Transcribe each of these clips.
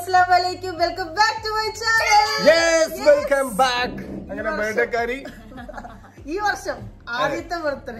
അസ്സലാമു അലൈക്കും welcome back to my channel yes welcome back അങ്ങനെ ബർത്ത്ഡേക്കാരി ഈ വർഷം ആദ്യത്തെ ബർത്ത്ഡേ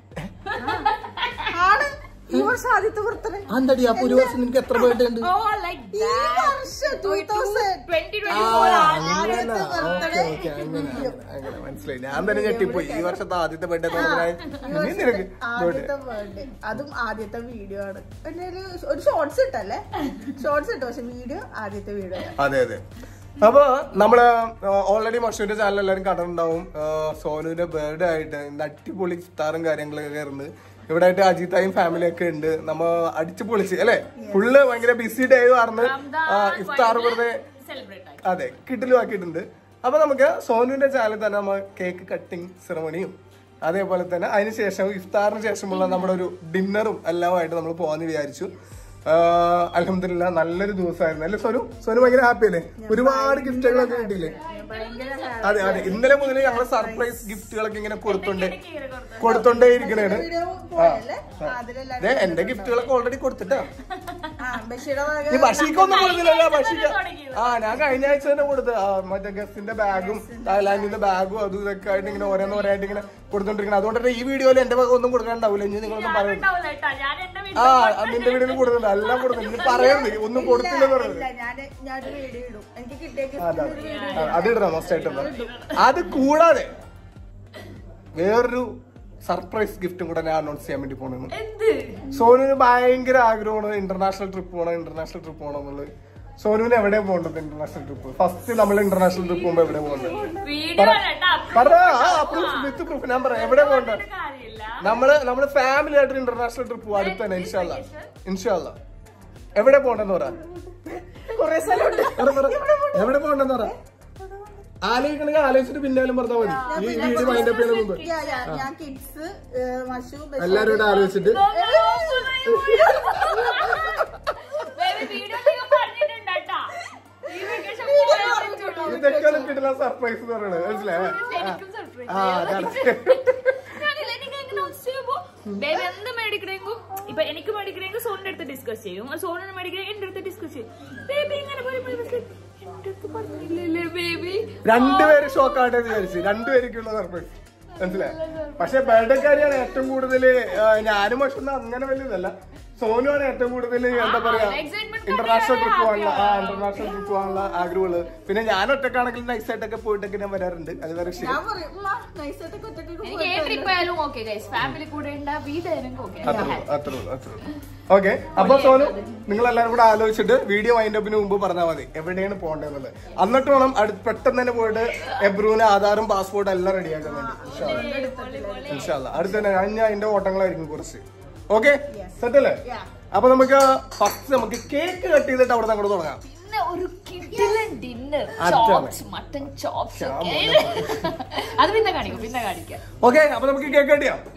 ആണ് ഈ വർഷം ആദ്യത്തെ ബർത്ത്ഡേ ആന്തടി അപ്പൊ ഒരു വർഷം നിനക്ക് എത്ര ബർത്ത്ഡേ ഉണ്ട് Oh, like ഈ that. വർഷം ടൂ തൗസൻഡ് 2024 ആണ്. അങ്ങനെ ആദ്യത്തെ ഓക്കെ birthday. ഓക്കെ അങ്ങനെ അങ്ങനെ മനസ്സിലായി ഞാൻ തന്നെ ഞെട്ടിപ്പോയി ഈ വർഷത്തെ ആദ്യത്തെ ബർത്ത്ഡേ ഈ നീ നിനക്ക് വർഷത്തെ ആദ്യത്തെ ബർത്ത്ഡേ അതും ആദ്യത്തെ വീഡിയോ ആണ് പിന്നെ ഒരു ഒരു ഷോർട്സ് ഇട്ടല്ലേ ഷോർട്സ് ഇട്ടു പക്ഷെ വീഡിയോ ആദ്യത്തെ വീഡിയോ അതെ അതെ അപ്പൊ നമ്മള് ഓൾറെഡി മഷൂന്റെ ചാനൽ എല്ലാവരും കണ്ടിട്ടുണ്ടാവും ആ, സോനുവിന്റെ ബർത്ത്ഡേ ആയിട്ട് ഇന്ന് അടിപൊളി ഇഫ്താറും കാര്യങ്ങളൊക്കെ ആയിരുന്നു ഇവിടെ ആയിട്ട് അജിത്തായും ഫാമിലി ഒക്കെ ഉണ്ട് നമ്മ അടിച്ചു പൊളിച്ച് അല്ലെ ഫുള്ള് ഭയങ്കര ബിസി ഡേ ആയിരുന്നു ആ, ഇഫ്താർ വെറുതെ Celebrate ആക്കി. അതെ കിട്ടിലുമാക്കിയിട്ടുണ്ട് അപ്പൊ നമുക്ക് സോനുവിന്റെ ചാനലിൽ തന്നെ നമ്മൾ കേക്ക് കട്ടിങ് സെറമണിയും അതേപോലെ തന്നെ അതിനുശേഷം ഇഫ്താറിന് ശേഷമുള്ള നമ്മുടെ ഒരു ഡിന്നറും എല്ലാമായിട്ട് നമ്മൾ പോകാന്ന് വിചാരിച്ചു അലഹമില്ല നല്ലൊരു ദിവസമായിരുന്നു അല്ലേ സോനു സോനു ഭയങ്കര ഹാപ്പി അല്ലേ ഒരുപാട് ഗിഫ്റ്റുകളൊക്കെ കിട്ടിയില്ലേ ഭയങ്കര അതെ അതെ ഇന്നലെ മുതൽ ഞങ്ങൾ സർപ്രൈസ് ഗിഫ്റ്റുകളൊക്കെ ഇങ്ങനെ കൊടുത്തോണ്ടേ കൊടുത്തോണ്ടേ ഇരിക്കണേണ് വീഡിയോ പോയല്ലേ അതിലെല്ലാരും ദേ, എന്റെ ഗിഫ്റ്റുകളൊക്കെ ഓൾറെഡി കൊടുത്തിട്ടാ ആ ബഷീടെ ഈ ബഷീക്കൊന്നും കൊടുത്തില്ലല്ലോ ബഷീക്ക് തുടങ്ങിയത്. ആ ഞാൻ കഴിഞ്ഞ ആഴ്ച തന്നെ കൊടുത്ത് ആ, മറ്റേ ഗസ്റ്റിന്റെ ബാഗും തായ്ലാന്റിന്റെ ബാഗും അതും ഇതൊക്കെ ആയിട്ട് ഇങ്ങനെ ഓരോന്ന് ഓരോയായിട്ട് ഇങ്ങനെ കൊടുത്തോണ്ടിരിക്കണം അതുകൊണ്ട് തന്നെ ഈ വീഡിയോയിൽ എന്റെ ഭാഗം ഒന്നും കൊടുക്കാണ്ടാവില്ല ഇനി നിങ്ങളൊന്നും പറയുന്നത് ഉണ്ടാവില്ല കേട്ടാ. ഞാൻ എന്റെ വീട്ടിൽ ആ നിന്റെ വീഡിയോയിൽ കൊടുക്കുന്നുണ്ട് എല്ലാം കൊടുക്കുന്നുണ്ട് ഇനി പറയരുത് ഒന്നും കൊടുത്തില്ലെന്ന് പറയുന്നത് ഇല്ല ഞാൻ ഞാനൊരു വീഡിയോ ഇടും എനിക്ക് കിട്ടിയ അതെ ഗിഫ്റ്റിന്റെ ഒരു വീഡിയോ ആ, അത് ഇടണം മസ്റ്റ് ആയിട്ട് അത് കൂടാതെ വേറൊരു സർപ്രൈസ് ഗിഫ്റ്റും കൂടെ ഞാൻ അനൗൺസ് ചെയ്യാൻ വേണ്ടി പോണെന്ന് എന്ത് സോനുവിന് ഭയങ്കര ആഗ്രഹമാണ് ഇന്റർനാഷണൽ ട്രിപ്പ് പോകണം ഇന്റർനാഷണൽ ട്രിപ്പ് പോകണം എന്നുള്ളത് സോനുവിന് എവിടെ പോകേണ്ടത് ഇന്റർനാഷണൽ ട്രിപ്പ് ഫസ്റ്റ് നമ്മൾ ഇന്റർനാഷണൽ ട്രിപ്പ് പോകുമ്പോ എവിടെ പോകേണ്ടത് വീഡിയോ കേട്ടാ പറ വിത്ത് പ്രൂഫ് ഞാൻ പറയാം എവിടെ പോകേണ്ടത് കാര്യമില്ല നമ്മള് നമ്മള് ഫാമിലി ആയിട്ട് ഇന്റർനാഷണൽ ട്രിപ്പ് പോകും അടുത്ത് തന്നെ ഇൻഷാല്ല ഇൻഷാല്ല എവിടെ പോകണ്ടെന്ന് പറ കൊറേ സ്ഥലമുണ്ട് എവിടെ പറ? എവിടെ പോകണ്ടെന്ന് പറ ആലോചിക്കണമെങ്കിൽ ആലോചിച്ചിട്ട് പിന്നാലും പറഞ്ഞാൽ മതി ഈ വീഡിയോ മൈൻഡ് അപ്പ് ചെയ്യുന്ന മുമ്പ് ഞാൻ- ഞാൻ- ഞാൻ കിഡ്സ് മഷു ബഷീർ എല്ലാരും കൂടെ ആലോചിച്ചിട്ട് വീഡിയോ നിങ്ങൾ പറഞ്ഞിട്ടുണ്ട് കേട്ടാ ഈ വെക്കേഷൻ പോയാൽ പറ്റുള്ളൂ ഇതൊക്കെയാണ് കിട്ടുന്ന സർപ്രൈസ് എന്ന് പറയുന്നത് മനസ്സിലായോ എനിക്കും സർപ്രൈസ് ആ അതാണ് ഞാനില്ല എനിക്ക് എങ്ങനെ ചെയ്യുമ്പോ ബേബി എന്ത് മേടിക്കണമെങ്കിൽ ഇപ്പൊ എനിക്ക് മേടിക്കണമെങ്കിൽ സോണിന്റെ അടുത്ത് ഡിസ്കസ് ചെയ്യും സോണിന് മേടിക്കണമെങ്കിൽ എന്റെ അടുത്ത് ഡിസ്കസ് ചെയ്യും ബേബി ഇങ്ങനെ പറയുമ്പോൾ എന്റെ അടുത്ത് പറഞ്ഞില്ലല്ലേ ബേബി രണ്ടുപേര് ഷോക്കാട്ടെ വിചാരിച്ചു രണ്ടുപേർക്കുള്ള സർപ്രൈസ് മനസ്സിലായോ പക്ഷെ ബർത്ത്ഡേക്കാരിയാണ് ഏറ്റവും കൂടുതൽ ഞാനും പക്ഷെ ഒന്നും അങ്ങനെ വലിയതല്ല സോനുവാണ് ഏറ്റവും കൂടുതൽ എന്താ പറയാ excitement ഇന്റർനാഷണൽ ഭയങ്കര ട്രിപ്പ് പോകാനുള്ള ആ happy ഇന്റർനാഷണൽ ട്രിപ്പ് പോകാനുള്ള ആഗ്രഹമുള്ളത് പിന്നെ ഞാൻ ഒറ്റക്കാണെങ്കിൽ നൈസായിട്ടൊക്കെ പോയിട്ടൊക്കെ ഞാൻ വരാറുണ്ട് അത് വേറെ ശരി ഞാൻ പറയും നൈസായിട്ടൊക്കെ ഒറ്റയ്ക്ക് എനിക്ക് ഏത് ട്രിപ്പ് ആയാലും ഓക്കെ ഗൈസ് ഫാമിലി കൂടെ ഉണ്ടാ വീടായാലും ഓക്കെ അത്രേ ഉള്ളൂ, അത്രേ ഉള്ളൂ, അത്രേ ഉള്ളൂ. ഓക്കെ അപ്പൊ സോനു നിങ്ങൾ എല്ലാവരും കൂടെ ആലോചിച്ചിട്ട് വീഡിയോ വൈൻഡപ്പിന് മുമ്പ് പറഞ്ഞാൽ മതി എവിടെയാണ് പോകേണ്ടതെന്നുള്ളത് എന്നിട്ട് വേണം അടുത്ത് പെട്ടെന്ന് തന്നെ പോയിട്ട് എബ്രുവിന് ആധാറും പാസ്പോർട്ടും എല്ലാം റെഡിയാക്കുന്നുണ്ട് ഇൻഷാല്ല അടുത്ത് തന്നെ ഞാൻ ഞാൻ അതിന്റെ ഓട്ടങ്ങളായിരിക്കും കുറച്ച് ഓക്കെ സെറ്റ് അല്ലേ അപ്പൊ നമുക്ക് ഫസ്റ്റ് നമുക്ക് കേക്ക് കട്ട് ചെയ്തിട്ട് അവിടെ അങ്ങോട്ട് തുടങ്ങാം പിന്നെ ഒരു കിഡിലൻ ഡിന്നർ അതാണ്. ചോപ്സ് മട്ടൻ ചോപ്സ് ഒക്കെ അത് പിന്നെ കാണിക്കും പിന്നെ കാണിക്കാം ഓക്കെ അപ്പൊ നമുക്ക് കേക്ക് കട്ട് ചെയ്യാം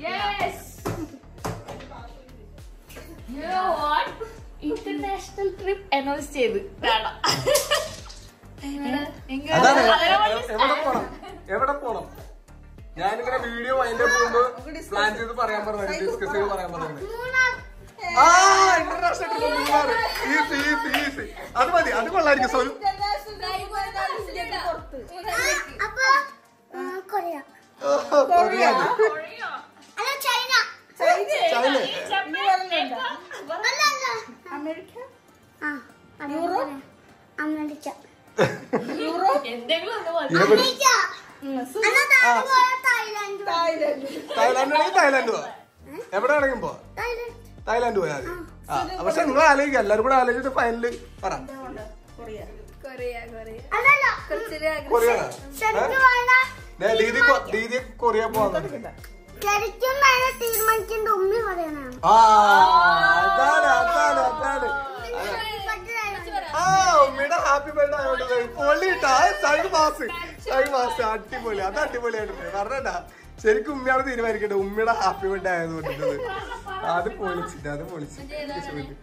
ഇന്റർനാഷണൽ ട്രിപ്പ് അനൗൺസ് ചെയ്ത് വേണം എങ്ങനെ- അതാണ് അതിനെ പോലെ എവിടെ പോണം എവിടെ പോണം ഞാനിങ്ങനെ വീഡിയോ അതിന്റെ മുമ്പ് പ്ലാൻ ചെയ്ത് പറയാൻ പറഞ്ഞു ഡിസ്കസ് ചെയ്ത് പറയാൻ പറഞ്ഞു ആ international trip Munnar easy easy easy അത് മതി അത് കൊള്ളായിരിക്കും സോനു അപ്പൊ ഉം, കൊറിയ കൊറിയ കൊറിയോ? അല്ല ചൈന ചൈന അല്ല അല്ല അമേരിക്ക ആ യൂറോ അമേരിക്ക എന്തെങ്കിലും ഒന്ന് മതി. അമേരിക്ക എന്നാ താഴെ പോയ തായ്ലാൻഡ് തായ്ലൻഡ് തായ്ലാന്റ് ആണെങ്കിൽ തായ്ലാന്റ് പോവാ എവിടെ ആണെങ്കിലും പോവാ തായ്ലാൻഡ് തായ്ലാന്റ് പോയാൽ മതി ആ പക്ഷെ നിങ്ങൾ ആലോചിക്കുക എല്ലാവരും കൂടെ ആലോചിച്ചിട്ട് ഫൈനല് പറ കൊറിയ അല്ലല്ല കൊറിയ ശരിക്കും വേണ്ട ദീദി കൊ- ദീദി കൊറിയ പോവാൻ ശരിക്കും വേണ്ട തീരുമാനിക്കേണ്ട ഉമ്മി പറയാനാണ് ആ അതാണ് അതാണ് അതാണ് ആ ഉമ്മയുടെ ഹാപ്പി ബർത്ത്ഡേ ആയോണ്ട് പൊളിട്ടാ സൈഡ് മാസ് സൈഡ് മാസ് അടിപൊളി അത് അടിപൊളിയായിട്ടുണ്ട് പറഞ്ഞാ ശരിക്കും ഉമ്മയാണ് തീരുമാനിക്കട്ടെ ഉമ്മയുടെ ഹാപ്പി ബർത്ത്ഡേ ആയത് കൊണ്ടിട്ടത് അത് പൊളിച്ചിട്ട് അത് പൊളിച്ചിട്ട്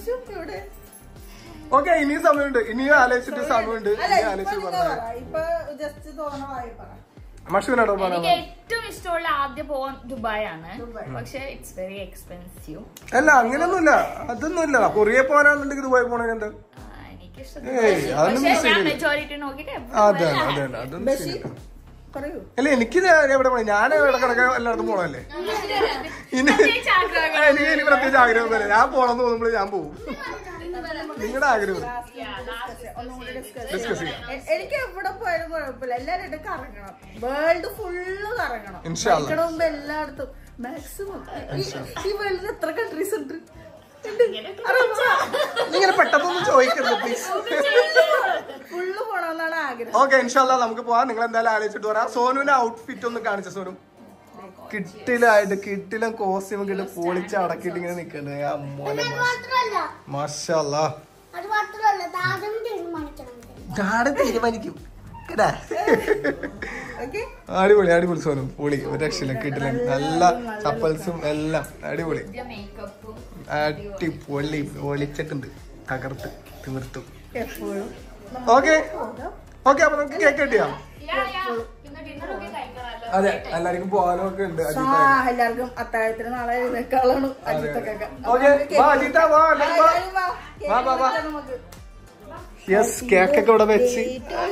ഓക്കെ ഇനിയും സമയമുണ്ട് ഇനിയും ആലോചിച്ചിട്ട് സമയമുണ്ട് അല്ല ഇനിയും ഇപ്പൊ ആലോചിച്ച് നിങ്ങൾ പറഞ്ഞാൽ പറ. ഇപ്പൊ ജസ്റ്റ് തോന്നണമായി പറ മഷൂനോടോ എനിക്ക് പറയാം ഏറ്റവും ഇഷ്ടമുള്ള ആദ്യം പോവാൻ ദുബായ് ആണ് പക്ഷെ ഇറ്റ്സ് വെരി എക്സ്പെൻസീവ് അല്ല അങ്ങനെയൊന്നുമില്ല അതൊന്നുമില്ല കൊറിയ പോകാനാണെന്നുണ്ടെങ്കിൽ ദുബായ് പോണെങ്കിൽ എന്താ എനിക്ക് ഏയ്, അതൊന്നും പക്ഷേ ഞാൻ ശരിയല്ല. മെജോറിറ്റി നോക്കിട്ട് അതെ അതെ അതൊന്നും ബഷി ശരിയല്ല. പറയൂ അല്ല എനിക്ക് എവിടെ പോണേ ഞാൻ എവിടെ കിടക്കാൻ എല്ലായിടത്തും പോണല്ലേ ഇനി പ്രത്യേകിച്ച് ആഗ്രഹം. ആ, എനിക്ക് എനിക്ക് പ്രത്യേകിച്ച് ആഗ്രഹമൊന്നുമില്ല ഞാൻ പോണെന്ന് തോന്നുമ്പോൾ ഞാൻ പോകും നിങ്ങളുടെ ആഗ്രഹം ഒന്നുകൂടി ഡിസ്കസ് ഡിസ്കസ് ചെയ്യാം എ- എനിക്ക് എവിടെ പോയാലും കുഴപ്പമില്ല എല്ലാവരും കറങ്ങണം വേൾഡ് ഫുള്ള് കറങ്ങണം ഇൻഷാ അല്ലാ. മരിക്കണ മുമ്പ് എല്ലായിടത്തും മാക്സിമം ഈ വേൾഡിൽ എത്ര കൺട്രീസ് ഉണ്ട് ഉണ്ട്. അറിയാമോ? ഇങ്ങനെ പെട്ടെന്നൊന്നും ചോദിക്കരുത് പ്ലീസ് ഫുള്ള് പോണമെന്നാണ് ആഗ്രഹം ഓക്കെ ഇൻഷാല്ല നമുക്ക് പോവാം നിങ്ങൾ എന്തായാലും ആലോചിച്ചിട്ട് വരാം സോനുവിന്റെ ഔട്ട്ഫിറ്റ് ഒന്ന് കാണിച്ച സോനു കിട്ടിലായിട്ട് കിട്ടിലും കോസ്റ്റ്യൂം കിട്ടി പൊളിച്ച് അടക്കിയിട്ട് ഇങ്ങനെ നിക്കണ്ടേ ആ മോനെ മാത്രല്ല മാഷല്ല അത് മാത്രല്ല താരം തീരുമാനിക്കണം ഞാടെ തീരുമാനിക്കും കേട്ടാ ഓക്കെ അടിപൊളി അടിപൊളി സോനു പൊളി ഒരു രക്ഷയില്ല കിട്ടില്ല നല്ല ചപ്പൽസും എല്ലാം അടിപൊളി മേക്കപ്പും അടിപൊളി പൊളിച്ചിട്ടുണ്ട് തകർത്ത് തീർത്തു എപ്പോഴും ഓക്കെ ഓക്കെ അപ്പൊ നമുക്ക് കേക്ക് കിട്ടിയാ പിന്നെ ഡിന്നറൊക്കെ കഴിക്കാറല്ലോ അതെ എല്ലാവർക്കും പോകാനും ഒക്കെ ഉണ്ട് ആ അജിത്തായി. എല്ലാവർക്കും അത്താഴത്തിന് നാളെ എഴുന്നേക്കാളാണ് അജിത്തൊക്കെ ഓക്കെ വാ അജിത്ത വാ എല്ലാവരും വാ. വാ, വാ, വാ. യെസ് കേക്ക് ഒക്കെ ഇവിടെ വെച്ച്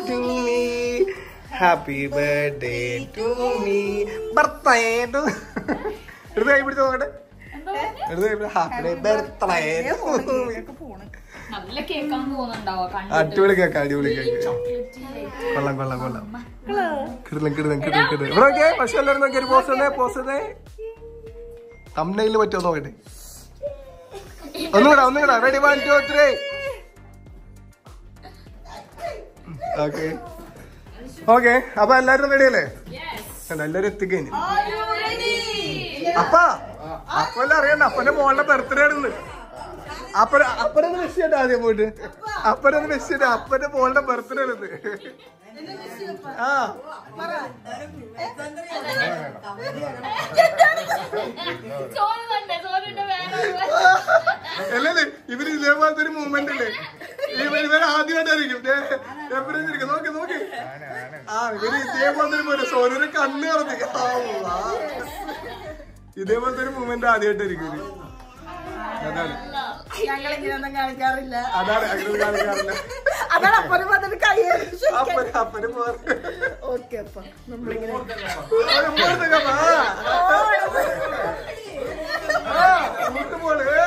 happy birthday to me birthday to എടുത്ത് കൈ പിടിച്ച് നോക്കട്ടെ എടുത്ത് കൈ പിടിച്ച് ഹാപ്പി ബർത്ത്ഡേ പോണ് നല്ല കേക്കാന്ന് തോന്നുന്നുണ്ടാവോ കണ്ടിട്ട് അടിപൊളി കേക്ക് അടിപൊളി കേക്ക് കൊള്ളാം കൊള്ളാം കൊള്ളാം കിടലം കിടലം കിടലം കിടലം ഇവിടെ നോക്കിയേ പക്ഷെ എല്ലാവരും നോക്കിയ ഒരു പോസ്റ്റ് തന്നെ പോസ്റ്റ് തന്നെ തമ്മനയിൽ പറ്റുമോ നോക്കട്ടെ ഒന്നുകൂടാ ഒന്നുകൂടാ ready one two three okay okay അപ്പൊ എല്ലാരും റെഡി അല്ലേ കണ്ടോ, എല്ലാരും എത്തിക്കഴിഞ്ഞു അപ്പ അപ്പല്ല അറിയണ്ട അപ്പന്റെ മോളുടെ ബർത്ത്ഡേ ആണെന്ന് അപ്പന അപ്പനൊന്ന് വിഷ് ചെയ്യട്ടെ ആദ്യം പോയിട്ട് അപ്പനൊന്ന് വിഷ് ചെയ്യട്ടെ അപ്പന്റെ മോളുടെ ബർത്ത്ഡേ ആണെന്ന് ആ സോനു തന്നെ സോനുന്റെ വേറെ അല്ലല്ലേ ഇവര് ഇതേപോലത്തെ ഒരു മൂവ്മെന്റ് അല്ലേ ഇവർ ഇവർ ആദ്യമായിട്ടായിരിക്കും ദേ, എപ്പോഴും ഇരിക്കും നോക്കി നോക്കി ആ ഇവര് ഇതേപോലത്തെ ഒരു പോലെ സോനൊരു കണ്ണ് കറന്ന് ആ, ഇതേപോലത്തെ ഒരു മൂവ്മെന്റ് ആദ്യമായിട്ടായിരിക്കും ഇവര് അതാണ് ഞങ്ങൾ ഇങ്ങനെയൊന്നും കാണിക്കാറില്ല അതാണ് അങ്ങനെ കാണിക്കാറില്ല അതാണ് അപ്പനും വന്നിട്ട് കൈ അപ്പന് അപ്പന് പോറ് ഓക്കെ അപ്പൊ നമ്മളിങ്ങനെ ഒരു പോരട്ടെ, വാ. ആ, മുട്ട് പോണ്. ഏ.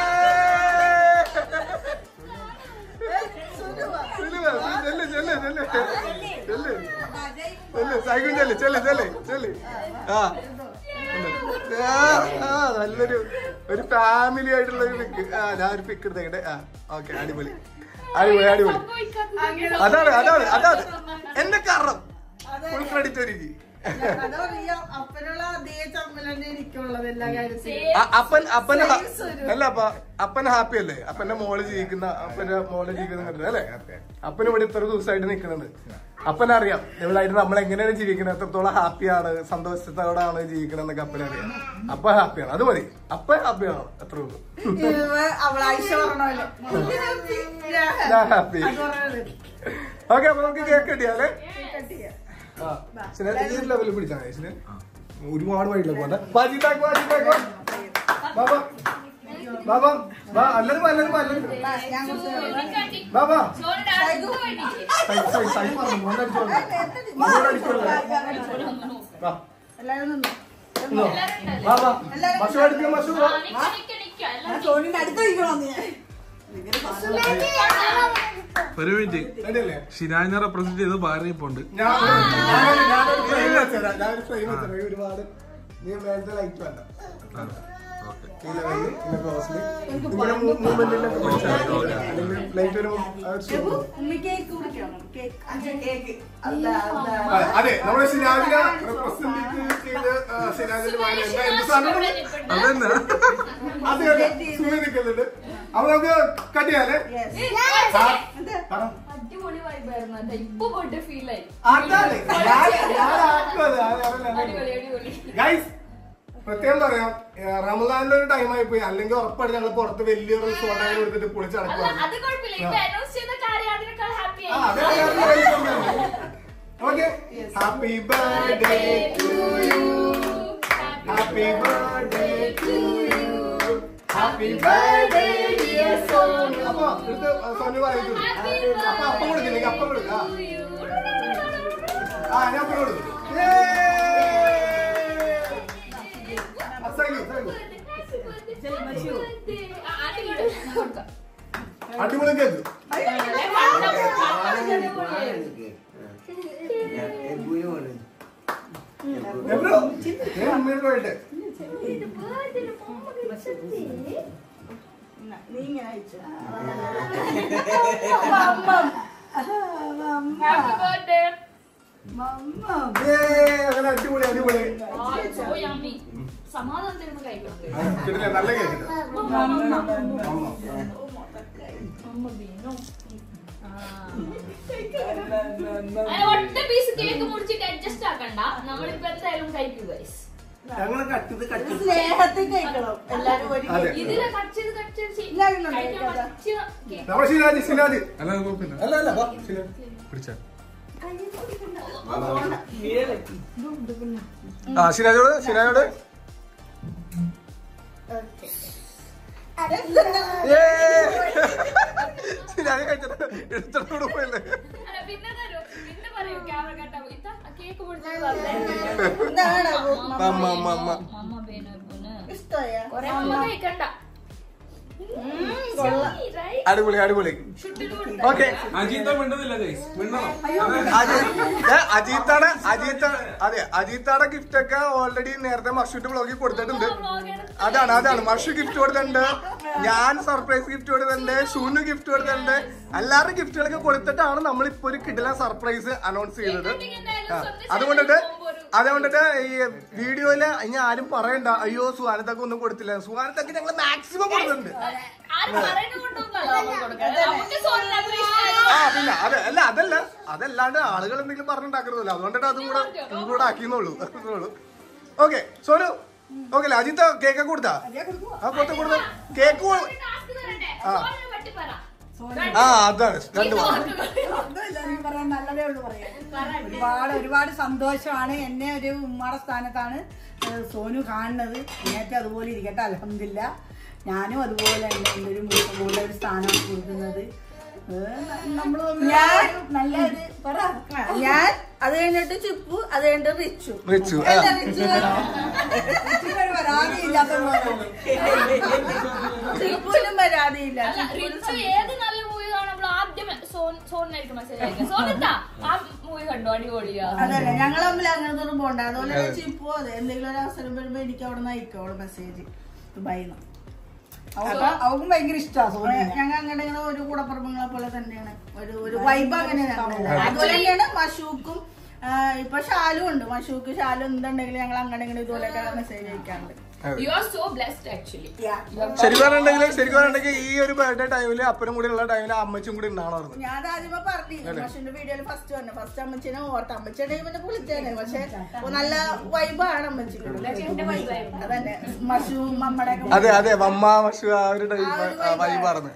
ചെല്ല് വാ, ചെല്ല്, ചെല്ല്, ചെല്ല്. ചെല്ല്. ചെല്ല്, സൈക്കിൾ ചെല്ല്, ചെല്ല്, ചെല്ല്, ചെല്ല്. ആ. ആ, ആ, നല്ലൊരു ഒരു ഫാമിലി ആയിട്ടുള്ള ഒരു പിക്ക് ആ ഞാൻ ഒരു പിക്ക് എടുത്തേക്കട്ടെ ആ ഓക്കെ അടിപൊളി അടിപൊളി അടിപൊളി അതാണ് അതാണ് അതാണ് എന്റെ കാരണം ഫുൾ ക്രെഡിറ്റ് ഒരുക്കി അതറിയാം അപ്പനുള്ള അതേ ചമ്മൽ തന്നെ എനിക്കുള്ളത് എല്ലാ കാര്യത്തിലും അ- അപ്പൻ അപ്പൻ ഹ- അല്ല അപ്പ അപ്പൻ ഹാപ്പി അല്ലേ അപ്പന്റെ മോള് ജീവിക്കുന്ന അപ്പന്റെ മോള് ജീവിക്കുന്നുണ്ട് അല്ലേ അപ്പൻ ഇവിടെ ഇത്ര ദിവസമായിട്ട് നിൽക്കുന്നുണ്ട് അപ്പനറിയാം ഇവളായിട്ട് നമ്മൾ എങ്ങനെയാണ് ജീവിക്കുന്നത് എത്രത്തോളം ഹാപ്പിയാണ് സന്തോഷത്തോടാണ് ജീവിക്കണമെന്നൊക്കെ അപ്പനറിയാം അപ്പ ഹാപ്പിയാണ് അത് മതി അപ്പ ഹാപ്പിയാണ് അത്രേ ഉള്ളൂ അവളാഴ്ച പറഞ്ഞല്ലേ ഞാൻ happy. അത് പറഞ്ഞത് ഓക്കെ അപ്പൊ നമുക്ക് കേക്ക് കിട്ടിയാലേ ആ ശരി ഈ ലെവലിൽ പിടിച്ചാൽ മതി ശരി ഒരുപാട് വഴിയില്ല പോട്ടെ ബാജിത്താക്ക് ബാജിത്താക്ക് ബാബാ ബാബാ ബാ എല്ലാരും വാ, എല്ലാരും വാ, എല്ലാരും വാ. ഞാൻ കുറച്ച് ബാബാ സോനുന്റെ അടുത്ത് വേണ്ടിയിട്ട് സൈ സൈ സൈ പറഞ്ഞു മോനെ അടിച്ചോളൂ മോനെ അടിച്ചോളൂ വാ എല്ലാരും നിന്നു ഇന്നോ. വാ വാ മഷു അടിക്കുക മഷു വാ നിക്ക നിക്ക നിക്ക എല്ലാം സോണിന്റെ അടുത്ത് നിൽക്കണോന്ന് ഞാൻ ഒരു മിനിറ്റ് റെഡിയല്ലേ ഷിനാജിനെ റെപ്രസെന്റ് ചെയ്ത് ഭാര്യ ഇപ്പൊ ഉണ്ട് ഞാൻ ഞാനൊരു ഞാനൊരു ഫ്രെയിം വെച്ചരാം ഞാനൊരു ഫ്രെയിം വെച്ചരാം ഈ ഒരുപാട് നീ മേലത്തെ ലൈറ്റ് വേണ്ട ഈ ലെവലിൽ പിന്നെ ക്ലോസിൽ ഇങ്ങനെ മൂവ്മെന്റിലൊക്കെ പിടിച്ചാൽ ലൈറ്റ് വരുമ്പോൾ ഉമ്മി കേക്ക് കുടിക്കണം കേക്ക് കേക്ക് അല്ല അല്ല അതെ, അതെ നമ്മുടെ സിനാജിനെ റെപ്രസെന്റ് ചെയ്ത് ആ, സിനാജിന്റെ വായിൽ എന്താ എന്ത് സാധനം അതെന്നാ അതെ അതെ സുഖം നിൽക്കുന്നുണ്ട് അപ്പൊ നമുക്ക് കട്ട് ചെയ്യാല്ലേ ആ, പറ. അടിപൊളി വൈബായിരുന്നു അതെ ഇപ്പൊ പോയിട്ട് ഫീൽ ആയി അതാണ് ഞാൻ ഞാൻ ആക്കും അത്. അത് അറിയില്ല. അടിപൊളി അടിപൊളി ഗൈസ് പ്രത്യേകം പറയാം ഏഹ് റമദാനിലെ ഒരു ടൈം ആയി പോയി അല്ലെങ്കിൽ ഉറപ്പായിട്ട് ഞങ്ങൾ പുറത്ത് വലിയൊരു റിസോർട്ടായി കൊടുത്തിട്ട് അല്ല പൊളിച്ചടക്കുവാണ് അത് കുഴപ്പമില്ല ഇപ്പൊ അനൗൺസ് ചെയ്ത കാര്യം അതിനേക്കാൾ ഹാപ്പി ആ, അതെ, ആയി അതെ, അതെ, അതെ. Okay. Happy birthday to you. Happy birthday to you. Happy birthday dear Sonu. അപ്പൊ എടുത്ത് സോനു പറയുന്നു ആ ഞാൻ ഇപ്പൊ കൊടുത്തു. Yay! ആ, thank you, thank you. അടിപൊളി കേക്ക് എബ്രോ ഞാൻ അമ്മയോട് പോയിട്ട് എന്നാ, നീ ഇങ്ങനെ അയച്ചു ഹാപ്പി ബർത്ത്ഡേ Yay! അങ്ങനെ അടിപൊളി അടിപൊളി സോ യമ്മി സമാധാനം തരുന്ന കഴിക്കണം ആ, കിട്ടില്ല നല്ല കേക്ക് അമ്മ വീണു അങ്ങനെ ഒറ്റ പീസ് കേക്ക് മുറിച്ചിട്ട് അഡ്ജസ്റ്റ് ആക്കണ്ട നമ്മളിപ്പോ എന്തായാലും കഴിക്കും ഗൈസ് ഞങ്ങള് കട്ടത് കട്ടത് സ്നേഹത്തിൽ കഴിക്കണം എല്ലാരും ഒരു അതെ. ഇതില് കട്ട് ചെയ്ത് കട്ട് ചെയ്ത് എല്ലാവരും ഉണ്ട് കഴിക്കാൻ കേട്ടോ. പറ്റിയ കേക്ക് നമ്മുടെ ശിലാജി ശിലാജി അല്ല അത് കുഴപ്പമില്ല അല്ല അല്ല വാ ശിലാജി പിടിച്ചാ ആ ശിലാജോട് ശിലാജോട് ശിലാജി കഴിച്ചിട്ട് എടുത്തോട് പോയല്ലേ അല്ല, പിന്നെ തരൂ. പിന്നെ പറയൂ ക്യാമറ കട്ടാ ഇത്ത കേക്ക് മുറിച്ചിട്ട് വന്നേ. എന്താണ് അമ്മ അമ്മ അമ്മ മമ്മ ബേനു ബുന്. ഇഷ്ടമായ കൊറേ മമ്മ കഴിക്കണ്ട കൊള്ളാം right? അടിപൊളി അടിപൊളി ഷുട്ടിന് കൊടുത്ത. ഓക്കെ അജീത്ത മിണ്ടുന്നില്ല ഗൈസ് മിണ്ടണം അജീത്താണ് അജീത്താണ് അതെ അജീത്താണ് ഗിഫ്റ്റ് ഒക്കെ ഓൾറെഡി നേരത്തെ മഷുന്റെ ബ്ലോഗിൽ കൊടുത്തിട്ടുണ്ട് അതാണ് അതാണ് മഷു ഗിഫ്റ്റ് കൊടുത്തിട്ടുണ്ട് ഞാൻ സർപ്രൈസ് ഗിഫ്റ്റ് കൊടുത്തിട്ടുണ്ട് ഷൂന് ഗിഫ്റ്റ് കൊടുത്തിട്ടുണ്ട് എല്ലാവരും ഗിഫ്റ്റുകളൊക്കെ കൊടുത്തിട്ടാണ് നമ്മൾ ഇപ്പൊ ഒരു കിടില സർപ്രൈസ് അനൗൺസ് ചെയ്തത് ആ, അതുകൊണ്ടിട്ട് അതുകൊണ്ടിട്ട് ഈ വീഡിയോയില് ഇനി ആരും പറയണ്ട അയ്യോ സുഹാനത്തൊക്കെ ഒന്നും കൊടുത്തില്ല സുഹാനത്തൊക്കെ ഞങ്ങൾ മാക്സിമം കൊടുത്തിട്ടുണ്ട് ആരും പറയുന്നത് കൊണ്ടൊന്നുമല്ല നമ്മൾ കൊടുക്കുന്നത്. നമുക്ക് സ്വന്തം appreciation ആ പിന്നെ അതെ അല്ല അതല്ല അതല്ലാണ്ട് ആളുകൾ എന്തെങ്കിലും പറഞ്ഞുണ്ടാക്കരുതല്ലോ അതുകൊണ്ടിട്ട് അതും കൂടെ ഇൻക്ലൂഡ് ആക്കിയെന്നുള്ളൂ അത്രേ okay Sonu okay Ajith cake കൊടുത്താ ആ കൊടുത്ത കൊടുത്ത കേക്ക് കൊ- task തരട്ടെ. ആ. സോണിനെ പറ്റി പറ. ആ അതാണ് രണ്ട് വാക്ക്. ഒന്നുമില്ല, എനിക്ക് പറയാൻ നല്ലതേ ഉള്ളൂ പറയാൻ ഒരുപാട് ഒരുപാട് സന്തോഷമാണ് എന്നെ ഒരു ഉമ്മാടെ സ്ഥാനത്താണ് ഏഹ്, സോനു കാണുന്നത് നേരത്തെ അതുപോലെ ഇരിക്കട്ടെ അലഹമില്ല ഞാനും അതുപോലെ തന്നെ എൻ്റെ ഒരു മൂത്ത ഒരു സ്ഥാനം കൊടുക്കുന്നത് നമ്മൾ ഞാൻ നല്ല ഒരു പറ ഞാൻ അത് കഴിഞ്ഞിട്ട് ചിപ്പു അത് കഴിഞ്ഞിട്ട് റിച്ചു റിച്ചു ആ എന്താ റിച്ചു ഇച്ചിരി പരാതിയില്ലാത്ത പോലെയാണ്. ചിപ്പുവിനും പരാതിയില്ല അല്ല, റിച്ചു ഏത് നല്ല മൂവി കാണുമ്പോൾ ആദ്യം സോൺ- സോണിനായിരിക്കും മെസ്സേജ് അയക്കുക സോണിത്താ ആ മൂവി കണ്ടോ അടിപൊളിയാ അതല്ല ഞങ്ങൾ തമ്മിൽ അങ്ങനത്തെ ഒന്നും പോണ്ട അതുപോലെ തന്നെ ചിപ്പു അതെ എന്തെങ്കിലും ഒരു അവസരം വരുമ്പോ എനിക്ക് അവിടെ നിന്ന് അയക്കും അവിടെ മെസ്സേജ് ദുബായിന്ന് അവൾക്ക് അവൾക്കും ഭയങ്കര ഇഷ്ടമാണ് സോനിനെ ഞങ്ങൾ അങ്ങനെ ഇങ്ങനെ ഒരു കൂടപ്പുറപ്പങ്ങളെ പോലെ തന്നെയാണ് ഒരു ഒരു വൈബ് അങ്ങനെയാണ് അതുപോലെ തന്നെയാണ് മഷൂക്കും ആ, ഇപ്പൊ ഷാലും ഉണ്ട് മഷൂക്ക് ഷാലും എന്തുണ്ടെങ്കിലും ഞങ്ങൾ അങ്ങനെ ഇങ്ങനെ ഇതുപോലെയൊക്കെ മെസ്സേജ് അയക്കാറുണ്ട് you are so blessed actually ശരിക്കും പറഞ്ഞിട്ടുണ്ടെങ്കിൽ ശരിക്കും പറഞ്ഞിട്ടുണ്ടെങ്കിൽ ഈ ഒരു ബർത്ത്ഡേ ടൈമില് അപ്പനും കൂടി ഉള്ള ടൈമില് അമ്മച്ചും കൂടി ഉണ്ടാവണമായിരുന്നു ഞാൻ ആദ്യമേ പറഞ്ഞു മഷുന്റെ വീഡിയോയിൽ ഫസ്റ്റ് വന്നെ ഫസ്റ്റ് അമ്മച്ചിനെ ഓർത്ത അമ്മച്ചിയുടെ ടൈമിനെ വിളിച്ചേനെ പക്ഷെ നല്ല വൈബാണ് അമ്മച്ചിക്ക് അതന്നെ മഷു മമ്മടെ അതെ അതെ വമ്മ മഷു ആ ഒരു ടൈം വൈബാർന്ന്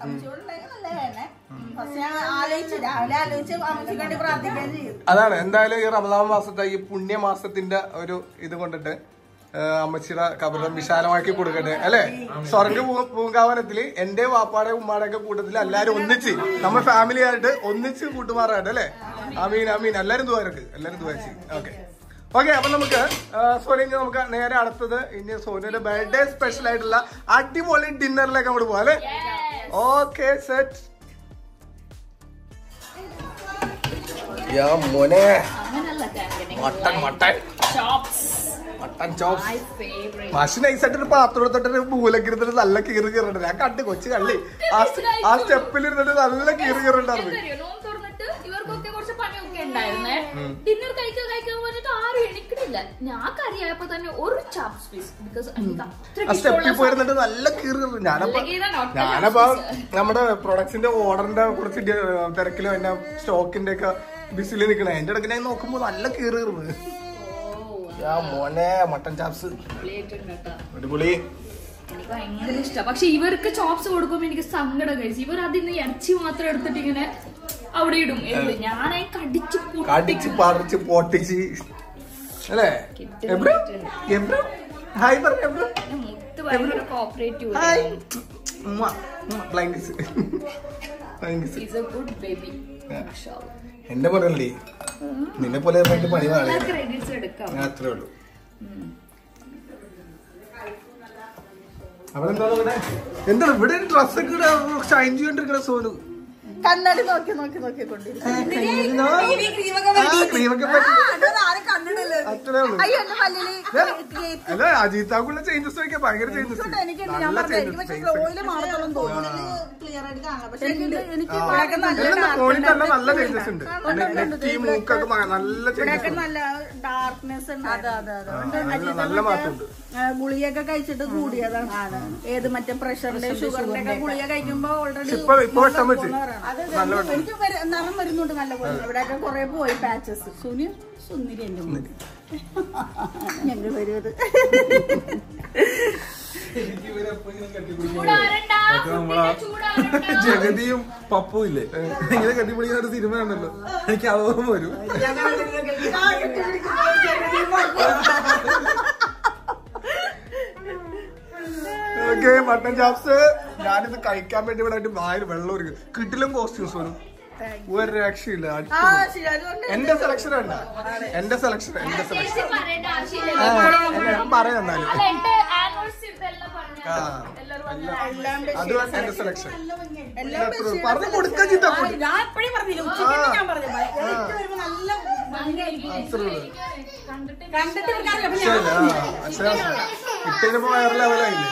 ഫസ്റ്റ് ഞാൻ ആലോചിച്ചു രാവിലെ ആലോചിച്ച് അമ്മച്ചിക്ക് വേണ്ടി പ്രാർത്ഥിക്കുകയും ചെയ്തു അതാണ് എന്തായാലും ഈ റമദാൻ മാസത്തെ ഈ പുണ്യ മാസത്തിന്റെ ഒരു ഇത് കൊണ്ടിട്ട് ആ, അമ്മച്ചിയുടെ കബറിടം വിശാലമാക്കി കൊടുക്കട്ടെ അല്ലെ സ്വർഗ പൂ- പൂങ്കാവനത്തില് എന്റെ വാപ്പാടെ ഉമ്മാടെ ഒക്കെ കൂട്ടത്തില് എല്ലാരും ഒന്നിച്ച് നമ്മൾ ഫാമിലി ആയിട്ട് ഒന്നിച്ച് കൂട്ടുമാറായിട്ട് അല്ലെ അമീൻ അമീൻ എല്ലാരും ദുവാരക്ക് എല്ലാരും ദുവാച്ച് ഓക്കെ ഓക്കെ അപ്പൊ നമുക്ക് സോനി ഇനി നമുക്ക് നേരെ അടുത്തത് ഇനി സോനിയുടെ ബർത്ത്ഡേ സ്പെഷ്യൽ ആയിട്ടുള്ള അടിപൊളി ഡിന്നറിലേക്ക് അങ്ങോട്ട് പോവാം അല്ലെ ഓക്കെ സെറ്റ് യാ മോനെ mutton mutton chops mutton chops my favourite മാഷി നൈസായിട്ട് ഒരു പാത്രം എടുത്തിട്ട് മൂലക്കിരുന്നിട്ട് നല്ല കീറി കീറുണ്ട് ഞാൻ കണ്ട് കൊച്ചു കള്ളി ആ സ്റ്റ- ആ സ്റ്റെപ്പിൽ ഇരുന്നിട്ട് നല്ല കീറി കീറുണ്ടായിരുന്നു എന്തറിയോ നോം തുറന്നിട്ട് ഇവർക്കൊക്കെ കുറച്ച് പണിയൊക്കെ ഉണ്ടായിരുന്നേ ഡിന്നർ കഴിക്കാൻ കഴിക്കാൻ പറഞ്ഞിട്ട് ആരും എണിക്കണില്ല ഞാൻ കറിയായപ്പോ തന്നെ ഒരു ചാപ്സ് പീസ് ബിക്കോസ് എനിക്ക് ആ സ്റ്റെപ്പിൽ പോയിരുന്നിട്ട് നല്ല കീറി കീറി ഞാനപ്പോ നല്ല കീറാണ്, ഒറ്റ ഞാനപ്പോ piece. നമ്മുടെ പ്രൊഡക്ട്സിന്റെ ഓർഡറിന്റെ കുറച്ച് ഡി- തിരക്കിലും എന്നെ സ്റ്റോക്കിന്റെ ഒക്കെ ബിസിൽ നിക്കണേ എന്റെ ഇടയ്ക്ക് ഞാൻ നോക്കുമ്പോ നല്ല കീറി കീറുന്നു യാ മോനെ മട്ടൻ ചാപ്സ് പ്ലേറ്റ് ഉണ്ട് കേട്ടോ അടിപൊളി എനിക്ക് ഭയങ്കര ഇഷ്ടം പക്ഷെ ഇവർക്ക് ചോപ്സ് കൊടുക്കുമ്പോ എനിക്ക് സങ്കടം കഴിച്ചു ഇവർ അതിന്ന് ഇറച്ചി മാത്രം എടുത്തിട്ട് ഇങ്ങനെ അവിടെ ഇടും എന്ത് ഞാനായി കടിച്ച് കടിച്ച് പറിച്ച് പൊട്ടിച്ച് അല്ലേ എബ്രോ എബ്രോ ഹായ് പറഞ്ഞു എബ്രോ മുത്ത് ഭയങ്കര കോപ്പറേറ്റീവ് ഹായ് ബ്ലൈൻഡ്സ് Thanks. Is a good baby എന്നെ പറയല്ലേ നിന്നെ പോലെ എന്നിട്ട് പണി നാളെ ക്രെഡിറ്റ്സ് എടുക്കാം ഞാൻ അത്രേ ഉള്ളൂ അവിടെ എന്താണ് ഇവിടെ എന്താണ് ഇവിടെ ഡ്രസ്സൊക്കെ ഷൈൻ ചെയ്തോണ്ടിരിക്കണ സോനു കണ്ണാടി നോക്കി നോക്കി നോക്കി കൊണ്ടിരിക്കും ക്രീമൊക്കെ പറ്റി ആരും കണ്ടിട്ടില്ല അത്രേ ഉള്ളൂ അയ്യോ എന്റെ പല്ലില് അല്ല അജിത്താക്കുള്ള ചേഞ്ചസ് ഒക്കെ ഭയങ്കര ചേഞ്ചസ് എനിക്ക് ഞാൻ നല്ല പറഞ്ഞത് എനിക്ക് പക്ഷെ ചേഞ്ചസ് സ്ലോയില് മാറത്തോളം തോന്നുന്നു ക്ലിയർ ആയിട്ട് കാണാം പക്ഷെ എനിക്ക് എനിക്ക് ഇവിടെയൊക്കെ നല്ല ഫോണിൽ തന്നെ darkness നല്ല ചേഞ്ചസ് ഉണ്ട് നെറ്റി മൂക്കൊക്കെ മ- നല്ല ഇവിടെയൊക്കെ ചേഞ്ചസ് നല്ല ഡാർക്ക്നെസ് ഉണ്ട് അതെ അതെ നല്ല നല്ല മാറ്റമുണ്ട് ഗുളികയൊക്കെ കഴിച്ചിട്ട് കൂടിയതാണ് ഏത് മറ്റേ പ്രഷറിന്റെ ഷുഗറിന്റെ ഒക്കെ ഗുളിക കഴിക്കുമ്പോ ഓൾറെഡി ഇപ്പൊ ഇപ്പൊ വിഷം വെച്ച് അത് എനിക്ക് വര- നിറം വരുന്നുണ്ട് നല്ല പോലെ ഇവിടെയൊക്കെ കുറെ പോയി പാച്ചസ് സുനി സുന്ദരി എന്റെ മോൻ ഞങ്ങൾ വരുന്നത് ചൂടാറണ്ട ഫുഡിനെ ചൂടാറണ്ട ജഗതിയും പപ്പും ഇല്ലേ ഇങ്ങനെ കെട്ടിപ്പിടിക്കുന്ന ഒരു സിനിമ ഉണ്ടല്ലോ എനിക്ക് അതോർമ്മ വരും ഓക്കെ മട്ടൻ ചാപ്സ് ഞാനിത് കഴിക്കാൻ വേണ്ടി ഇവിടെ ആയിട്ട് വായിൽ വെള്ളം ഒരുക്കും കിട്ടിലും കോസ്റ്റ്യൂംസ് വരും ഒരു രക്ഷയില്ല ആ അടിപൊളി. ശരി അതുകൊണ്ട് എന്റെ സെലക്ഷൻ ഉണ്ട് എന്റെ സെലക്ഷൻ എന്റെ സെലക്ഷൻ ചേച്ചി പറയേണ്ട ആവശ്യമില്ല ഞാൻ പറയാം എന്നാലും അല്ല എന്റെ ആനിവേഴ്സറി ഇതെല്ലാം പറഞ്ഞു ആ. എല്ലാവരും വന്ന് എല്ലാം അത് എന്റെ സെലക്ഷൻ എല്ലാം പറഞ്ഞു കൊടുക്കാൻ ചെയ്താ മതി. ഞാൻ എപ്പോഴും പറഞ്ഞില്ല ഉച്ചയ്ക്ക് ഞാൻ പറഞ്ഞു എനിക്ക് വരുമ്പോ നല്ല അത്രേ ഉള്ളൂ. കണ്ടിട്ട് കണ്ടിട്ട് ഇവർക്കറിയാം അപ്പൊ പക്ഷേ, ഞാൻ ആ, പക്ഷേ ഇട്ടതിനിപ്പോ വേറെ ലെവലായില്ലേ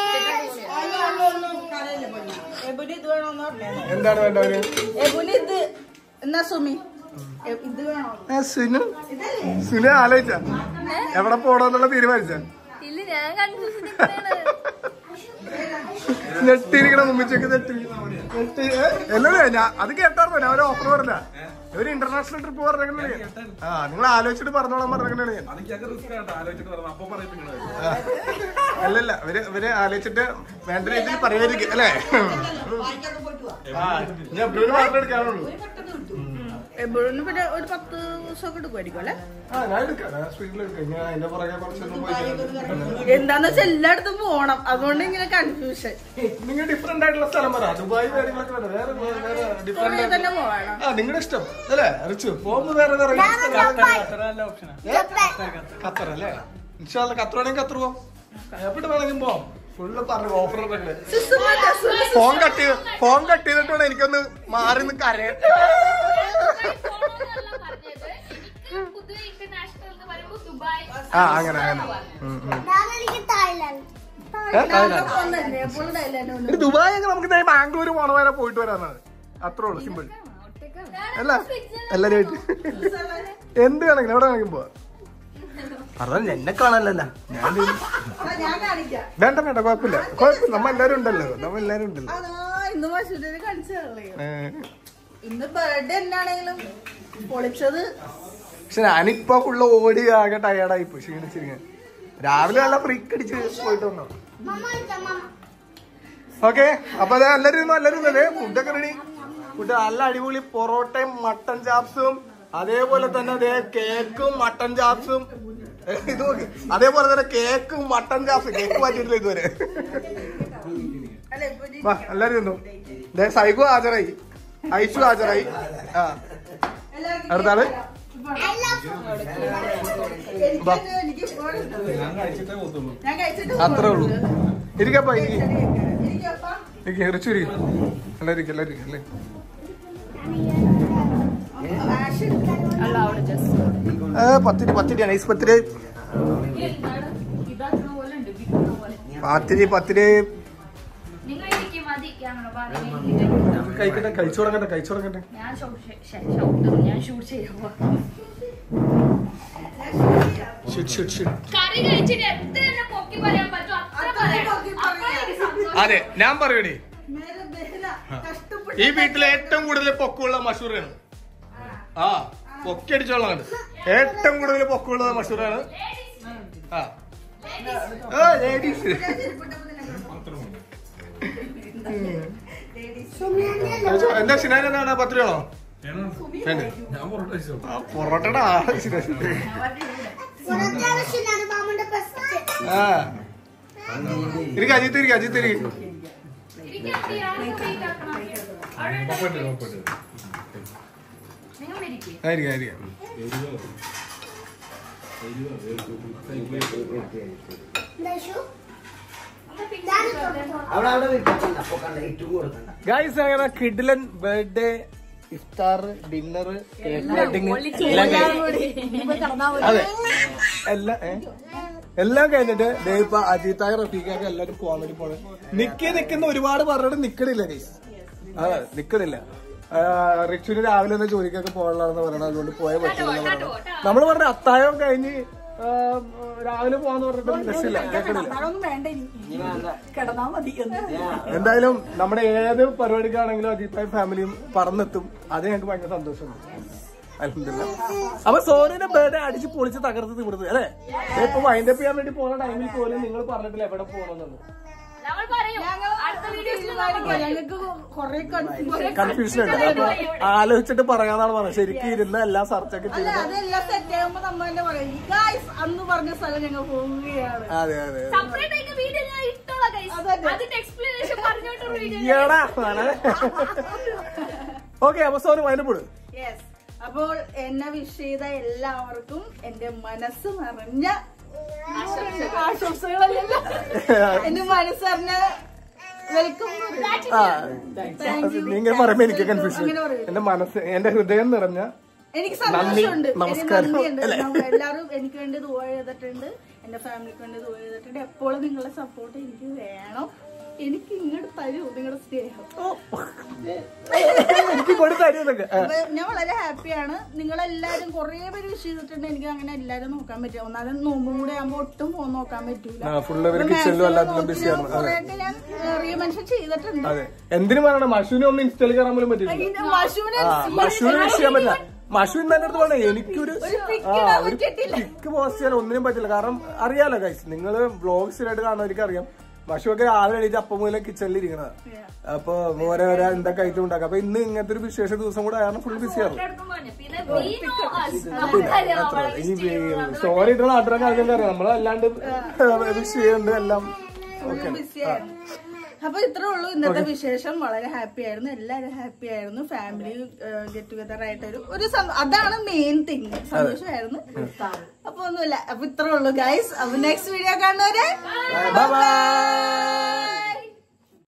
എബുന് ഇത് വേണോന്ന് പറഞ്ഞേ എന്താണ് വേണ്ടവര് എബുന് ഇത് എന്നാ സുമി എ- ഇത് വേണോ ഏ, സുനു സുനു ആലോചിച്ച എവിടെ പോണോന്നുള്ള തീരുമാനിച്ച ഇല്ല ഞാൻ കൺഫ്യൂഷൻ നിൽക്കണേണ് നെട്ടിരിക്കണം മുമ്പിച്ചേക്ക് നെട്ടി നെട്ടി ഏ, എല്ലാവരും ഞാൻ അത് കേട്ടാർന്നോ ഞാൻ ഒരു ഓഫർ പറഞ്ഞ ഒരു ഇന്റർനാഷണൽ ട്രിപ്പ് പറഞ്ഞേ ആ നിങ്ങൾ ആലോചിച്ചിട്ട് പറഞ്ഞോളാൻ പറഞ്ഞേ ഞാൻ എനിക്കൊക്കെ റിസ്ക് ആയിട്ട് ആലോചിച്ചിട്ട് പറഞ്ഞു അപ്പൊ പറയത്തില്ല അല്ലല്ല ഇവര് ഇവര് ആലോചിച്ചിട്ട് വേണ്ട രീതിയിൽ പറയുമായിരിക്കും അല്ലേ ആ, ഞാൻ ബ്ലൂന് മാത്രമേ എടുക്കാനുള്ളൂ എബുന് പിന്നെ ഒരു പത്ത് ദിവസമൊക്കെ എടുക്കുമായിരിക്കും അല്ലെ ആ ഞാൻ എടുക്കാം ഞാൻ സ്പീഡിൽ എടുക്കാം ഞാൻ അതിന്റെ പുറകെ കുറച്ചൊന്നും പോയി ചെയ്യാം. എന്താന്ന് വെച്ചാൽ എല്ലായിടത്തും പോണം അതുകൊണ്ട് ഇങ്ങനെ കൺഫ്യൂഷൻ നിങ്ങൾ ഡിഫറെന്റ് ആയിട്ടുള്ള സ്ഥലം പറ ദുബായ് കാര്യങ്ങളൊക്കെ വേണ്ട വേറെ വേറെ ഡിഫറെന്റ് തന്നെ പോകണം ആ നിങ്ങളുടെ ഇഷ്ടം അല്ലേ റിച്ചു പോകുമ്പോ വേറെ വേറെ ഖത്തർ അല്ലേ ഇൻഷാല്ല ഖത്തർ വേണമെങ്കിൽ ഖത്തർ പോവാം എവിടെ വേണമെങ്കിലും പോവാം ഫുള്ള് പറഞ്ഞു ഓഫർ ഫോൺ കട്ട് ചെയ്ത് ഫോൺ കട്ട് ചെയ്തിട്ട് വേണം എനിക്കൊന്ന് മാറി നിന്ന് കരയാൻ പോണോന്നല്ല പറഞ്ഞത് എനിക്ക് പൊതുവെ ഇന്റർനാഷണൽ എന്ന് പറയുമ്പോൾ ദുബായ് ആ അങ്ങനെ അങ്ങനെ ഉം, ഉം. ഞാനെനിക്ക് തായ്ലാൻഡ് ഏ, തായ്ലാൻഡ്. ഒരു ദുബായ് ഒക്കെ നമുക്ക് ദേ ബാംഗ്ലൂർ പോണ വരെ പോയിട്ട് വരാന്നാണ് അത്രേ ഉള്ളൂ സിമ്പിൾ അല്ല എല്ലാരും എന്ത് വേണമെങ്കിലും എവിടെ വേണമെങ്കിലും പോവാ പറഞ്ഞ എന്നെ കാണാനല്ല ഞാൻ ദേ- ഞാൻ കാണിക്കാം വേണ്ട വേണ്ട കുഴപ്പമില്ല കുഴപ്പമില്ല നമ്മ എല്ലാരും ഉണ്ടല്ലോ നമ്മ എല്ലാരും ഉണ്ടല്ലോ അതാ ഇന്ന് പശുവിനെ കാണിച്ചു ഏ. ഇന്ന് ബർത്ത്ഡേ എന്നാണെങ്കിലും പൊളിച്ചത് പക്ഷെ ഞാനിപ്പോ ഫുള്ള് ഓടി ആകെ ടയർഡായി പോയി ക്ഷീണിച്ചിരിക്കാൻ രാവിലെ നല്ല ഫ്രീക്ക് അടിച്ച് പോയിട്ട് വന്നോ മമ്മ വിളിച്ചോ, മമ്മ ഓക്കെ അപ്പൊ അതെ എല്ലാരും എല്ലാരും അതെ ഫുഡൊക്കെ റെഡി ഫുഡ് നല്ല അടിപൊളി പൊറോട്ടയും മട്ടൻ ചാപ്സും അതേപോലെ തന്നെ അതേ കേക്കും മട്ടൻ ചാപ്സും ഏ, ഇത് നോക്ക് അതേപോലെ തന്നെ കേക്കും മട്ടൻ ചാപ്സും കേക്ക് മാറ്റിയിട്ടില്ല ഇതുവരെ അല്ലെ ഇപ്പൊ ഇനി വാ എല്ലാരും തിന്നു ദേ സൈഗു ഹാജരായി ഐഷു ഹാജരായി ആ എല്ലാവർക്കും അടുത്താള് വാ. എനിക്ക് എനിക്ക് ഇപ്പോഴും ഉണ്ട്. ഞാൻ കഴിച്ചിട്ടേ പോത്തുള്ളൂ ഞാൻ കഴിച്ചിട്ട് അത്രേ ഉള്ളൂ ഇരിക്കപ്പാ ഇരിക്കും എനിക്കപ്പാ ഇരിക്കും ഇറച്ചു ഇരിക്കും എല്ലാരും ഇരിക്കും എല്ലാരും ഇരിക്കും അല്ലേ അല്ല അവിടെ ജസ്റ്റ് ഏ, പത്തിരി പത്തിരി നൈസ് പത്തിരി ഇതാക്കുന്ന പോലെ ഉണ്ട് വിൽക്കുന്ന പോലെ പത്തിരി പത്തിരി നിങ്ങൾ എനിക്ക് മതി ക്യാമറ പറഞ്ഞു കഴിക്കട്ടെ കഴിച്ചു തുടങ്ങട്ടെ കഴിച്ചു തുടങ്ങട്ടെ ഞാൻ ഷൂട്ട് ഷൂട്ട് ഞാൻ ഷൂട്ട് ചെയ്യാം ഷിറ്റ് ഷിറ്റ് ഷിറ്റ് കറി കഴിച്ചിട്ട് എത്ര എന്നെ പൊക്കി പറയാൻ പറ്റും അത്ര പറയാം അപ്പൊ എനിക്ക് സന്തോഷം അതെ ഞാൻ പറയൂടി മേലെ ബഹല കഷ്ടപ്പെട്ട് ഈ വീട്ടിലെ ഏറ്റവും കൂടുതൽ പൊക്കമുള്ള മഷൂറാണ് ആ പൊക്കി അടിച്ചോളാണ് ഏറ്റവും കൂടുതൽ പൊക്കമുള്ളത് മഷൂറാണ് ആ ആ ലേഡീസ് എന്താ ഷിനാൻ എന്താണ് പത്ത് രൂപയാണോ വേണ്ടേ ഞാൻ പൊറോട്ട കഴിച്ചോ ആ പൊറോട്ടടാ പുറത്തെ ആവശ്യമില്ലാണ് മാമന്റെ പ്രശ്നം ആ ഇരിക്കും അജിത്ത് ഇരിക്കും അജിത്ത് ഇരിക്കും എനിക്ക് ആർക്കും വെയിറ്റ് ആക്കണം നിങ്ങൾ മേടിക്കേ ആയിരിക്കും ആയിരിക്കും ദശു അവിടെ അവിടെ വിട്ടിട്ടുണ്ട് അപ്പൊ കണ്ട ഇട്ടും കൊടുക്കണ്ട ഗൈസ് അങ്ങനെ കിഡിലൻ ബർത്ത്ഡേ ഇഫ്താർ ഡിന്നർ കേക്ക് കട്ടിങ് എല്ലാം കഴിഞ്ഞു ഇനിയിപ്പോ കിടന്നാ മതി. അതെ എല്ലാം ഏ? എല്ലാം കഴിഞ്ഞിട്ട് ദേ ഇപ്പൊ അജിത്തായ റഫീഖൊക്കെ എല്ലാരും പോകാൻ വേണ്ടി പോണേ നിക്കി നിക്കുന്ന ഒരുപാട് പറഞ്ഞിട്ട് നിക്കണില്ല ഗൈസ് അതെ നിക്കണില്ല ആ, റിച്ചുവിന് രാവിലെ തന്നെ ജോലിക്കൊക്കെ പോകാനുള്ളതെന്ന് പറയണത് അതുകൊണ്ട് പോയ പറ്റില്ല നമ്മള് പറഞ്ഞ അത്താഴം കഴിഞ്ഞ് ആ, രാവിലെ പോവാന്ന് പറഞ്ഞിട്ട് രക്ഷയില്ല കേൾക്കണില്ല അതൊന്നും വേണ്ട ഇനി കിടന്നാ മതി എന്ന് എന്തായാലും നമ്മുടെ ഏത് പരിപാടിക്കാണെങ്കിലും അജിത്തായ ഫാമിലിയും പറന്നെത്തും അത് ഞങ്ങൾക്ക് ഭയങ്കര സന്തോഷമുണ്ട് അലഹമില്ല അപ്പൊ സോനുവിന്റെ ബർത്ത്ഡേ അടിച്ച് പൊളിച്ച് തകർത്ത് തീർന്നത് അല്ലേ ഇപ്പൊ വൈൻഡപ്പ് ചെയ്യാൻ വേണ്ടി പോകുന്ന ടൈമിൽ പോലും നിങ്ങൾ പറഞ്ഞിട്ടില്ല എവിടെ പോകണമെന്നുള്ളത് ഞങ്ങൾ പറയും അടുത്ത വീഡിയോസിൽ ഞങ്ങൾക്ക് കുറെ കൺഫ്യൂഷൻ കൺഫ്യൂഷൻ ഉണ്ട് അപ്പൊ ആലോചിച്ചിട്ട് പറയാന്നാണ് പറഞ്ഞത് ശരിക്കും ഇരുന്ന് എല്ലാം സെർച്ചൊക്കെ അല്ല ചെയ്ത് അതെല്ലാം സെറ്റ് ആകുമ്പോ നമ്മ തന്നെ പറയും ഗായ്സ് അന്ന് പറഞ്ഞ സ്ഥലം ഞങ്ങൾ പോവുകയാണ് അതെ അതെ സെപ്പറേറ്റ് ആയിട്ട് വീഡിയോ ഞാൻ ഇട്ടോളാം guys. അതന്നെ. അതിന്റെ എക്സ്പ്ലനേഷൻ പറഞ്ഞോട്ടൊരു വീഡിയോ എടാ ഓക്കെ അപ്പൊ സോനു വൈൻഡപ്പ് വിടും യെസ് അപ്പോൾ എന്നെ വിഷ് ചെയ്ത എല്ലാവർക്കും എന്റെ മനസ്സ് നിറഞ്ഞ ആശംസകളല്ലല്ലോ എന്റെ മനസ്സറിഞ്ഞ വെൽക്കം ആ നീ ഇങ്ങനെ പറയുമ്പോ എനിക്ക് കൺഫ്യൂഷൻ അങ്ങനെ പറയൂ. എന്റെ മനസ്സ് എന്റെ ഹൃദയം നിറഞ്ഞ എനിക്ക് സന്തോഷമുണ്ട് നന്ദി, എനിക്ക് നമസ്കാരം. നന്ദിയുണ്ട് അല്ലേ? നമ്മ- എല്ലാവരും എനിക്ക് വേണ്ടി ദുവ ചെയ്തിട്ടുണ്ട് എന്റെ ഫാമിലിക്ക് വേണ്ടി ദുവ ചെയ്തിട്ടുണ്ട് എപ്പോഴും നിങ്ങളുടെ സപ്പോർട്ട് എനിക്ക് വേണം എനിക്ക് ഇങ്ങോട്ട് തരൂ നിങ്ങളുടെ സ്നേഹം എനിക്ക് കൊടുത്ത് തരുന്നൊക്കെ അപ്പൊ ഞാൻ വളരെ ഹാപ്പിയാണ് നിങ്ങളെല്ലാരും കുറെ പേര് വിഷ് ചെയ്തിട്ടുണ്ട് എനിക്ക് അങ്ങനെ എല്ലാരും നോക്കാൻ പറ്റില്ല ഒന്നാമത് നോമ്പും കൂടെ ആകുമ്പോ ഒട്ടും ഫോൺ നോക്കാൻ പറ്റൂല ആ, full ഇവര് kitchen-ലും എല്ലാത്തിലും busy ആണ്. അതെ. കുറെയൊക്കെ ഞാൻ റീമെൻഷൻ ചെയ്തിട്ടുണ്ട് അതെ എന്തിനു പറയണം മഷുവിനെ ഒന്ന് ഇൻസ്റ്റാൾ കയറാൻ പോലും പറ്റില്ല ഈ മഷുവിനെ ആ മഷുവിനെ വിഷ് ചെയ്യാൻ പറ്റില്ല മഷു ഇന്ന് എന്റെ അടുത്ത് പറഞ്ഞ എനിക്കൊരു ഒരു pic ആ ഇടാൻ ഒരു പറ്റിയിട്ടില്ല. പിക്ക് പോസ്റ്റ് ചെയ്യാൻ ഒന്നിനും പറ്റില്ല കാരണം അറിയാലോ ഗൈസ് നിങ്ങള് വ്ളോഗ്സിലായിട്ട് കാണുന്നവർക്ക് അറിയാം മഷു ഒക്കെ രാവിലെ എണീറ്റ് അപ്പം മുതലേ കിച്ചണിൽ ഇരിക്കണത് അപ്പൊ ഓരോ ഓരോ എന്തൊക്കെ ഐറ്റം ഉണ്ടാക്കാം അപ്പൊ ഇന്ന് ഇങ്ങനത്തെ ഒരു വിശേഷ ദിവസം കൂടെ ആയിരുന്നു ഫുൾ ബിസി ആയിരുന്നു പിന്നെ we know us. നമുക്കറിയാം നമ്മളെ wish ചെയ്യുന്നത്. സ്റ്റോറി ഇട്ടുള്ള നാട്ടിലൊക്കെ ആൾക്കാർക്ക് അറിയാം നമ്മളല്ലാണ്ട് വിഷ് ചെയ്യുന്നുണ്ട് എല്ലാം ഓക്കെ ബിസിയായിരുന്നു അപ്പൊ ഇത്രേ ഉള്ളൂ ഇന്നത്തെ വിശേഷം വളരെ ഹാപ്പി ആയിരുന്നു എല്ലാവരും ഹാപ്പി ആയിരുന്നു ഫാമിലി ഗെറ്റ് ടുഗദർ ആയിട്ട് ഒരു ഒരു സന്തോ- അതാണ് മെയിൻ തിങ് സന്തോഷമായിരുന്നു അപ്പൊ ഒന്നുമില്ല അപ്പൊ ഇത്രേ ഉള്ളൂ ഗൈസ് അപ്പൊ നെക്സ്റ്റ് വീഡിയോ കാണുന്നവരെ ബൈ ബൈ